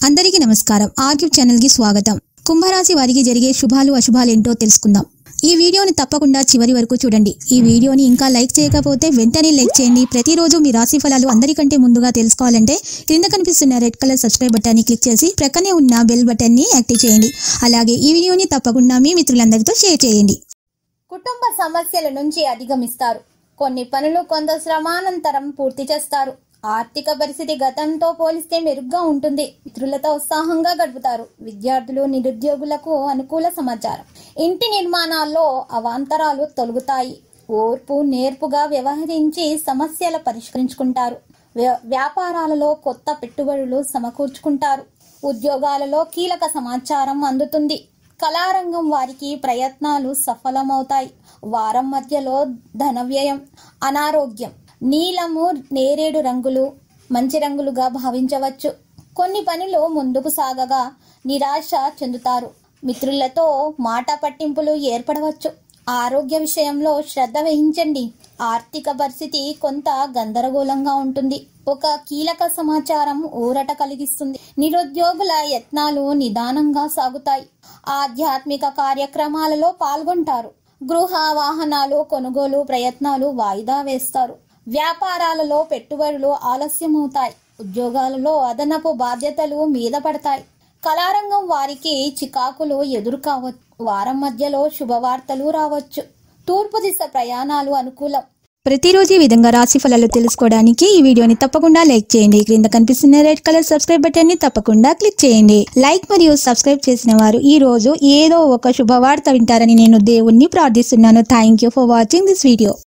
అందరికీ నమస్కారం ఆర్క్యూబ్ ఛానల్ కి స్వాగతం కుంభరాశి వారికి జరిగే శుభాలు అశుభాలు ఏంటో తెలుసుకుందాం ఈ వీడియోని తప్పకుండా చివరి వరకు చూడండి ఈ వీడియోని ఇంకా లైక్ చేయకపోతే వెంటనే లైక్ చేయండి ప్రతిరోజు మీ రాశి ఫలాలు అందరికంటే ముందుగా తెలుసుకోవాలంటే క్రింద కనిపిస్తున్న రెడ్ కలర్ సబ్స్క్రైబ్ బటన్ని క్లిక్ చేసి ప్రక్కనే ఉన్న బెల్ బటన్ని యాక్టివ్ చేయండి అలాగే ఈ వీడియోని తప్పకుండా మీ మిత్రులందరితో షేర్ చేయండి కుటుంబ సమస్యల నుంచి అధిగమిస్తారు కొన్ని పనులు కొంత శ్రమానంతరం పూర్తి చేస్తారు ఆర్థిక పరిస్థితి గతంతో పోలిస్తే మెరుగ్గా ఉంటుంది మిత్రులతో ఉత్సాహంగా గడుపుతారు విద్యార్థులు నిరుద్యోగులకు అనుకూల సమాచారం ఇంటి నిర్మాణాల్లో అవాంతరాలు తొలగుతాయి ఓర్పు నేర్పుగా వ్యవహరించి సమస్యల పరిష్కరించుకుంటారు వ్య- వ్యాపారాలలో కొత్త పెట్టుబడులు సమకూర్చుకుంటారు ఉద్యోగాలలో కీలక సమాచారం అందుతుంది కళారంగం వారికి ప్రయత్నాలు సఫలమవుతాయి వారం మధ్యలో ధన వ్యయం అనారోగ్యం నీలము నేరేడు రంగులు మంచి రంగులుగా భావించవచ్చు కొన్ని పనులు ముందుకు సాగగా నిరాశ చెందుతారు మిత్రులతో మాట పట్టింపులు ఏర్పడవచ్చు ఆరోగ్య విషయంలో శ్రద్ధ వహించండి ఆర్థిక పరిస్థితి కొంత గందరగోళంగా ఉంటుంది ఒక కీలక సమాచారం ఊరట కలిగిస్తుంది నిరుద్యోగుల యత్నాలు నిదానంగా సాగుతాయి ఆధ్యాత్మిక కార్యక్రమాలలో పాల్గొంటారు గృహ వాహనాలు కొనుగోలు ప్రయత్నాలు వాయిదా వేస్తారు వ్యాపారాలలో పెట్టుబడులు ఆలస్యమవుతాయి ఉద్యోగాలలో అదనపు బాధ్యతలు మీద పడతాయి కళారంగం వారికి చికాకులు ఎదురు కావచ్చు వారం మధ్యలో శుభవార్తలు రావచ్చు తూర్పు దిశ ప్రయాణాలు అనుకూలం ప్రతిరోజు ఈ విధంగా రాశి ఫలాలు తెలుసుకోవడానికి ఈ వీడియోని తప్పకుండా లైక్ చేయండి క్రింద కనిపిస్తున్న రెడ్ కలర్ సబ్స్క్రైబ్ బటన్ ని తప్పకుండా క్లిక్ చేయండి లైక్ మరియు సబ్స్క్రైబ్ చేసిన వారు ఈ రోజు ఏదో ఒక శుభవార్త వింటారని నేను దేవుణ్ణి ప్రార్థిస్తున్నాను thank you for watching this video